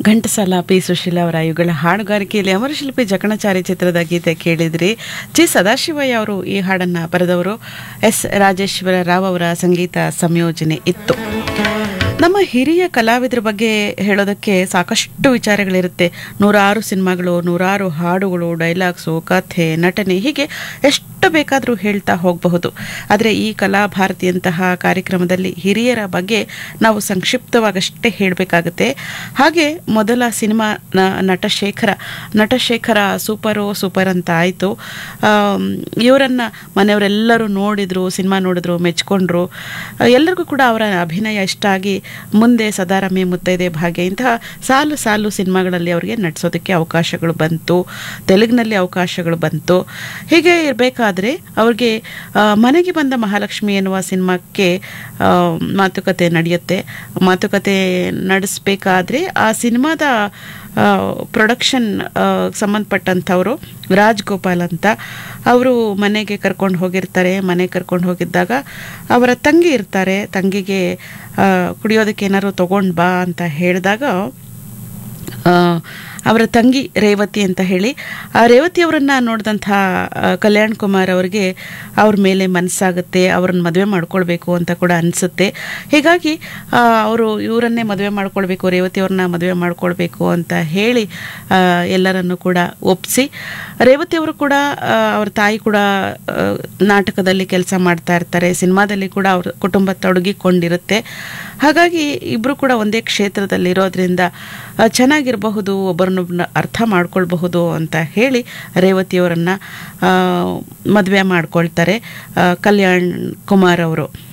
Ghantasala P Sushila ಅವರ ಇವುಗಳ ಹಾಡುಗಾರಿಕೆಯಲ್ಲಿ ಅಮರಶಿಲ್ಪಿ ಜಕಣಚಾರಿ ಚಿತ್ರದ ಗೀತೆ ಕೇಳಿದ್ರಿ ಜಿ ಸದಾಶಿವಯ್ಯ ಅವರು ಈ ಹಾಡನ್ನ ಬರೆದವರು ಎಸ್ ರಾಜೇಶ್ವರ ರಾವ್ ಅವರ ಸಂಗೀತ ಸಂಯೋಜನೆ ಇತ್ತು ನಮ್ಮ ಹಿರಿಯ ಕಲಾವಿದರ ಬಗ್ಗೆ ಹೇಳೋದಕ್ಕೆ ಸಾಕಷ್ಟು ವಿಚಾರಗಳಿರುತ್ತೆ ನೂರಾರು ಸಿನಿಮಾಗಳು ನೂರಾರು ಹಾಡುಗಳು ಡೈಲಾಗ್ಸು ಕಥೆ ನಟನೆ ಹೀಗೆ ಎಷ್ಟು ಬೇಕಾದರೂ ಹೇಳ್ತಾ ಹೋಗಬಹುದು ಆದರೆ ಈ ಕಲಾಭಾರತಿಯಂತಹ ಕಾರ್ಯಕ್ರಮದಲ್ಲಿ ಹಿರಿಯರ ಬಗ್ಗೆ ನಾವು ಸಂಕ್ಷಿಪ್ತವಾಗಷ್ಟೇ ಹೇಳಬೇಕಾಗುತ್ತೆ ಹಾಗೆ ಮೊದಲ ಸಿನಿಮಾ ನ- ನಟಶೇಖರ ನಟಶೇಖರ ಸೂಪರು ಸೂಪರ್ ಅಂತ ಆಯಿತು ಇವರನ್ನು ಮನೆಯವರೆಲ್ಲರೂ ನೋಡಿದ್ರು ಸಿನಿಮಾ ನೋಡಿದ್ರು ಮೆಚ್ಕೊಂಡ್ರು ಆ, ಎಲ್ಲರಿಗೂ ಕೂಡ ಅವರ ಅಭಿನಯ ಇಷ್ಟ ಆಗಿ ಮುಂದೆ ಸದಾರಮೆ ಮುತ್ತೈದೆ ಭಾಗ್ಯ ಇಂತಹ ಸಾಲು ಸಾಲು ಸಿನಿಮಾಗಳಲ್ಲಿ ಅವರಿಗೆ ನಟಿಸೋದಕ್ಕೆ ಅವಕಾಶಗಳು ಬಂತು ತೆಲುಗಿನಲ್ಲಿ ಅವಕಾಶಗಳು ಬಂತು ಹೀಗೆ ಇರಬೇಕಾದ್ರೆ ಅವ್ರಿಗೆ ಆ, ಮನೆಗೆ ಬಂದ ಮಹಾಲಕ್ಷ್ಮಿ ಎನ್ನುವ ಸಿನಿಮಾಕ್ಕೆ ಆ, ಮಾತುಕತೆ ನಡೆಯುತ್ತೆ ಮಾತುಕತೆ ನಡೆಸಬೇಕಾದ್ರೆ ಆ ಸಿನಿಮಾದ ಪ್ರೊಡಕ್ಷನ್ ಸಂಬಂಧಪಟ್ಟಂಥವರು ರಾಜ್ ಗೋಪಾಲ್ ಅಂತ ಅವರು ಮನೆಗೆ ಕರ್ಕೊಂಡು ಹೋಗಿರ್ತಾರೆ ಮನೆಗೆ ಕರ್ಕೊಂಡು ಹೋಗಿದ್ದಾಗ ಅವರ ತಂಗಿ ಇರ್ತಾರೆ ತಂಗಿಗೆ ಆ, ಕುಡಿಯೋದಕ್ಕೆ ಏನಾದ್ರು ತಗೊಂಡು ಬಾ ಅಂತ ಹೇಳಿದಾಗ ಆ, ಅವರ ತಂಗಿ ರೇವತಿ ಅಂತ ಹೇಳಿ ಆ ರೇವತಿ ಅವರನ್ನ ನೋಡಿದಂಥ ಕಲ್ಯಾಣ್ ಕುಮಾರ್ ಅವರಿಗೆ ಅವ್ರ ಮೇಲೆ ಮನಸ್ಸಾಗುತ್ತೆ ಅವ್ರನ್ನ ಮದುವೆ ಮಾಡ್ಕೊಳ್ಬೇಕು ಅಂತ ಕೂಡ ಅನಿಸುತ್ತೆ ಹೀಗಾಗಿ ಅವರು ಇವರನ್ನೇ ಮದುವೆ ಮಾಡ್ಕೊಳ್ಬೇಕು ರೇವತಿ ಅವ್ರನ್ನ ಮದುವೆ ಮಾಡ್ಕೊಳ್ಬೇಕು ಅಂತ ಹೇಳಿ ಆ, ಎಲ್ಲರನ್ನು ಕೂಡ ಒಪ್ಪಿಸಿ ರೇವತಿ ಅವರು ಕೂಡ ಆ, ಅವ್ರ ತಾಯಿ ಕೂಡ ಆ, ನಾಟಕದಲ್ಲಿ ಕೆಲಸ ಮಾಡ್ತಾ ಇರ್ತಾರೆ ಸಿನಿಮಾದಲ್ಲಿ ಕೂಡ ಅವ್ರ ಕುಟುಂಬ ತೊಡಗಿಕೊಂಡಿರುತ್ತೆ ಹಾಗಾಗಿ ಇಬ್ಬರು ಕೂಡ ಒಂದೇ ಕ್ಷೇತ್ರದಲ್ಲಿ ಇರೋದ್ರಿಂದ ಆ, ಚೆನ್ನಾಗಿರಬಹುದು ಒಬ್ಬರನ್ನೊಬ್ಬನ ಅರ್ಥ ಮಾಡ್ಕೊಳ್ಬಹುದು ಅಂತ ಹೇಳಿ ರೇವತಿಯವರನ್ನು ಮದುವೆ ಮಾಡ್ಕೊಳ್ತಾರೆ ಆ, ಕಲ್ಯಾಣ್ ಕುಮಾರ್ ಅವರು